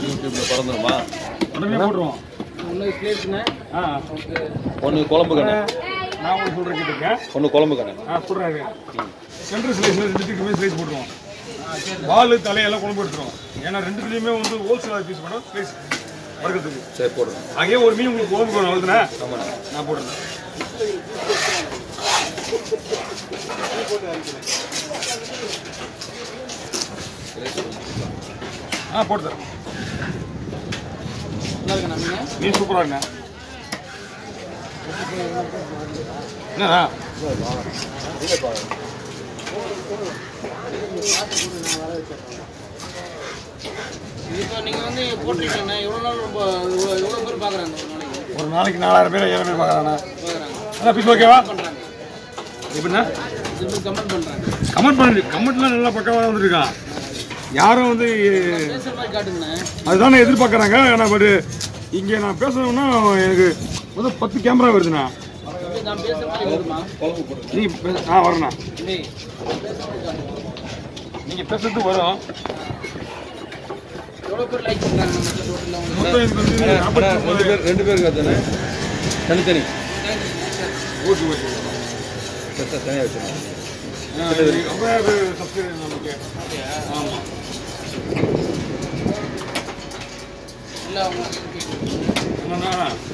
யூடியூப்ல பிறந்துருமா உடனே போட்டுருவோம் இன்னும் ஸ்லேட்னா ஆ ஒன்று குழம்பு கண்ணு நான் உங்களுக்கு சொல்கிறேன் கேட்டுங்க ஒன்று குழம்பு கண்ணு ஆ சொல்கிறாரு சென்ட்ரல் ஸ்லைஸ் ரெண்டுத்துக்குமே ஸ்லைஸ் போட்டுருவோம் வால் தலையெல்லாம் குழம்பு எடுத்துருவோம் ஏன்னா ரெண்டுத்துலேயுமே வந்து ஹோல்சேலாக பீஸ் பண்ணோம் ஸ்லைஸ் வறுக்கிறதுக்கு சரி போடுங்க அங்கேயே ஒரு மீன் உங்களுக்கு குழம்பு வேணும் அவ்வளோதானே ஆமாண்ணா நான் போடுறேன் ஆ போட்டு தரேன் நல்லா இருக்கா நீங்கள் மீன் சூப்பராக இருங்க என்னண்ணா இப்போ நீங்கள் வந்து போட்டிருக்கீங்கண்ணா எவ்வளோ நாள் ரொம்ப எவ்வளோ எவ்வளோ பேர் பார்க்குறாங்க ஒரு நாளைக்கு ஒரு நாளைக்கு நாலாயிரம் பேர் ஐயாயிரம் பேர் பார்க்குறாண்ணா பார்க்குறாங்க அண்ணா பீஸ் ஓகேவா பண்ணுறாங்க எப்படின்னா திரும்ப கமெண்ட் பண்ணுறாங்க கமெண்ட் பண்ணி கமெண்ட்லாம் நல்லா பக்கமாக வந்துருக்கான் யாரும் வந்து பேசுகிற மாதிரி காட்டுங்கண்ணே அதுதான் எதிர்பார்க்குறாங்க ஆனால் பட் இங்கே நான் பேசணும்னா எனக்கு முதல் பத்து கேமரா வருதுண்ணா அப்படியே நான் பேசுகிற மாதிரி வருமா நீங்கள் ஆ வரண்ணா டேய் நீங்கள் பேசுறது வரும் எவ்வளோ பேர் லைக் பண்ணுறாங்க நம்ம டோட்டலில் உங்களுக்கு மொத்தம் இதுக்கு வந்து அண்ணா, நாற்பத்தி ரெண்டு பேர் ரெண்டு பேருக்கு தானே தனித்தனி ஓகே ஓகே சரி சார் தனியாக வச்சுருங்க ஐம்பதாயிரம் சப்ஸ்கிரைபர் நமக்கு ஆமாம் இல்லை அவங்க என்னன்னா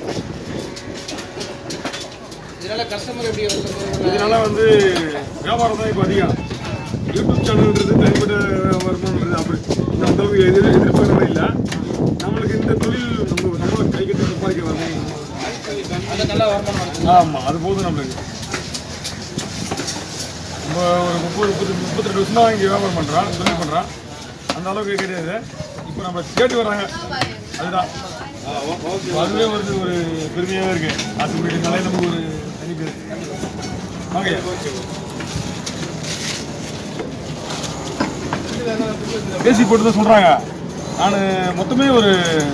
இதனால கஸ்டமர் எப்படி வந்து இதனால வந்து வியாபாரம் தான் இப்போ அதிகம் யூடியூப் சேனல்ன்றது தனிப்பட்ட வருமானம்ன்றது அப்படி அந்த அளவுக்கு எதிர் எதிர்பார்க்கவே இல்லை நம்மளுக்கு இந்த தொழில் நம்ம நம்ம கை கட்டி சம்பாதிக்க வரணும் அது நல்லா வருமானம் வருது ஆமாம் அது போதும் நம்மளுக்கு நம்ம ஒரு முப்பது முப்பது முப்பத்தெட்டு வருஷமாக இங்கே வியாபாரம் பண்ணுறோம் தொழில் பண்ணுறோம் அந்த அளவுக்கு கிடையாது இப்போ நம்ம கேட்டு வர்றாங்க அதுதான் அதுவே வந்து ஒரு பெருமையாகவே இருக்கு ஆசைப்பட்டுனாலே நமக்கு ஒரு தனி பேர் வாங்க பேசி போட்டு தான் சொல்கிறாங்க நான் மொத்தமே ஒரு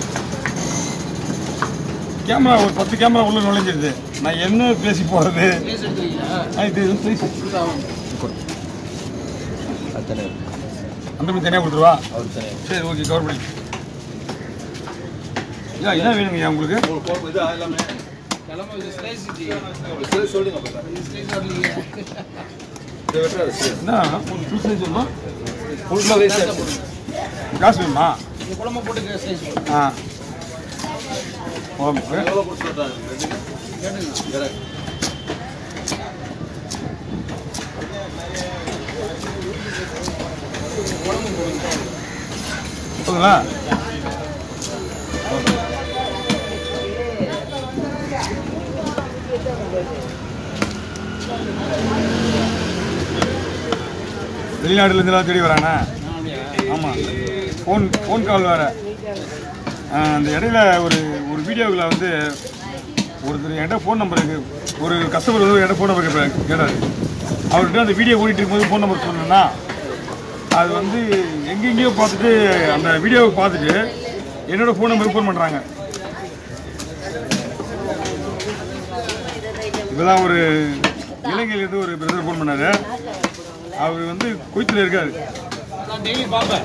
கேமரா ஒரு பத்து கேமரா உள்ள நுழைஞ்சிருது நான் என்ன பேசி போகிறது பேச எடுத்துருக்கீங்களா இது சைஸ் அது தனியாக அந்த மாதிரி தனியாக கொடுத்துருவா அவர் தனியாக சரி ஓகே கவர் பண்ணி ஐயா என்ன வேணுங்க உங்களுக்கு குழம்பு இது எல்லாமே கிளம்ப இது ஸ்லைஸ் சரி சொல்லுங்க அப்போ ஸ்லைஸ் வரலையே இதை வெட்டுறாரு சரி என்ன ஒரு ஃபுல் சைஸ் வேணுமா ஃபுல்லாக வேஸ்ட் காசு வேணுமா இந்த குழம்பு போட்டு ஸ்லைஸ் போடுங்க ஆ ஓகே எவ்வளோ கொடுத்து சொல்கிறாங்க கேட்டுங்க குழம்பு போடுங்க போதுங்களா வெளிநாடுல இருந்து எல்லாம் தேடி வரானே ஆமாம் ஃபோன் ஃபோன் கால் வேறு அந்த இடையில ஒரு ஒரு வீடியோவில் வந்து ஒருத்தர் என்கிட்ட ஃபோன் நம்பர் இருக்கு ஒரு கஸ்டமர் வந்து என்கிட்ட ஃபோன் நம்பர் கேட்டார் அவர்கிட்ட அந்த வீடியோ ஓடிட்டு இருக்கும்போது ஃபோன் நம்பர் சொன்னேன்னா அது வந்து எங்கெங்கேயோ பார்த்துட்டு அந்த வீடியோவை பார்த்துட்டு என்னோட ஃபோன் நம்பருக்கு ஃபோன் பண்ணுறாங்க இப்போதான் ஒரு இலங்கையிலேருந்து ஒரு பிரதர் ஃபோன் பண்ணாரு அவர் வந்து குவைத்தில் இருக்காரு நான் டெய்லி பார்ப்பேன்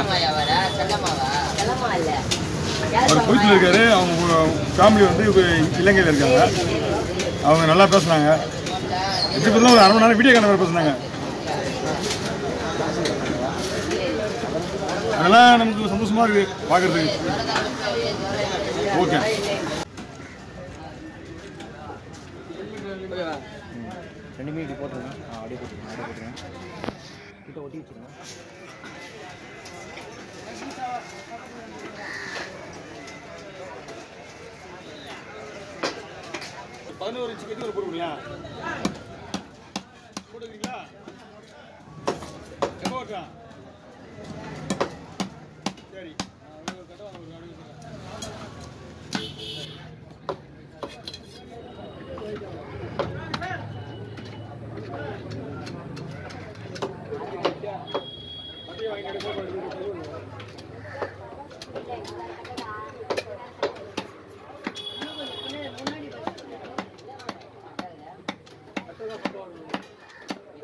அவர் குவைத்தில் இருக்காரு அவங்க ஃபேமிலி வந்து இப்ப இலங்கையில் இருக்காங்க அவங்க நல்லா பேசுனாங்க எப்படி பார்த்தாலும் ஒரு அரை மணி நேரம் வீடியோ கால் பேசுனாங்க அதெல்லாம் நமக்கு சந்தோஷமா இருக்கு பார்க்கறதுக்கு ஓகே ரெண்டு மினிட் போட்டுருங்க ஆ அப்படியே போட்டுருங்க அப்படியே போட்டுருங்க கிட்ட ஒட்டி வச்சுருங்க பதினோரு இன்ச்சு கட்டி ஒரு போடுவீங்களா போட்டுக்கிறீங்களா எப்போ ஓட்டலாம் சரி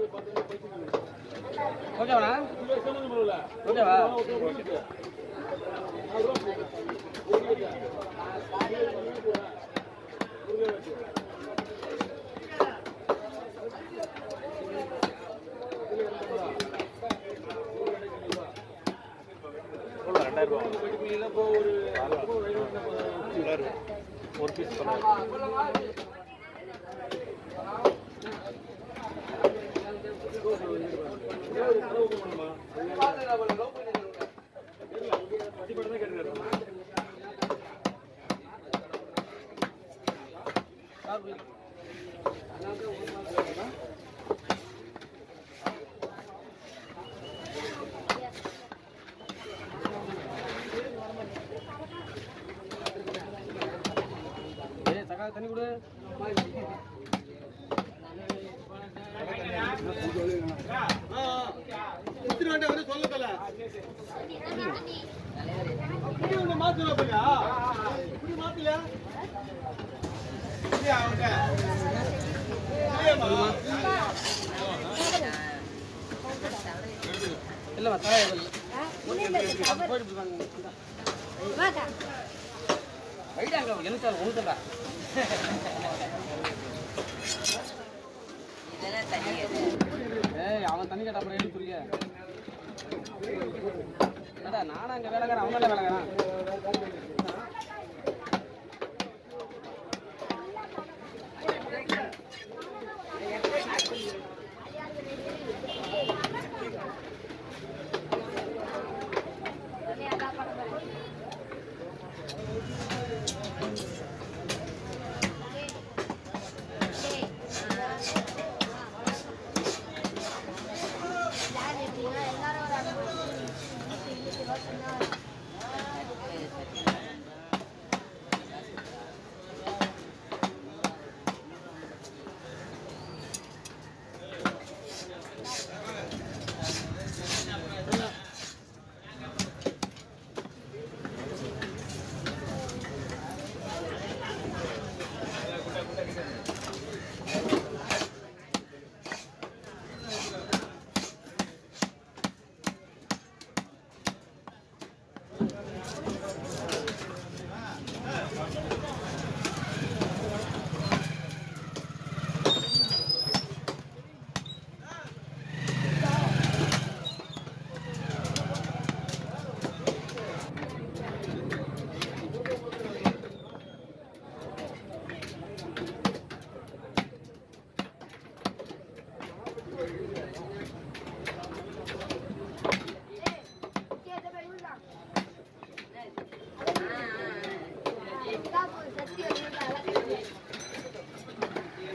ஓகேவா ஓகேவா ஒரு பீஸ் பண்ணலாம் ஏய் தக்கா தண்ணி கொடு இல்லைம்மா தாய் இல்லை போயிட்டு வாங்க ஐடியா அங்கே எனக்கு ஒன்று ஏய் அவன் தண்ணி கேட்ட அப்புறம் எப்படி புரிய என்னடா நானும் அங்கே வேலைக்காரன் அவன் தான் வேலைக்காரன்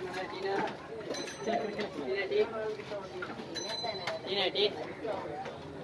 சத்தி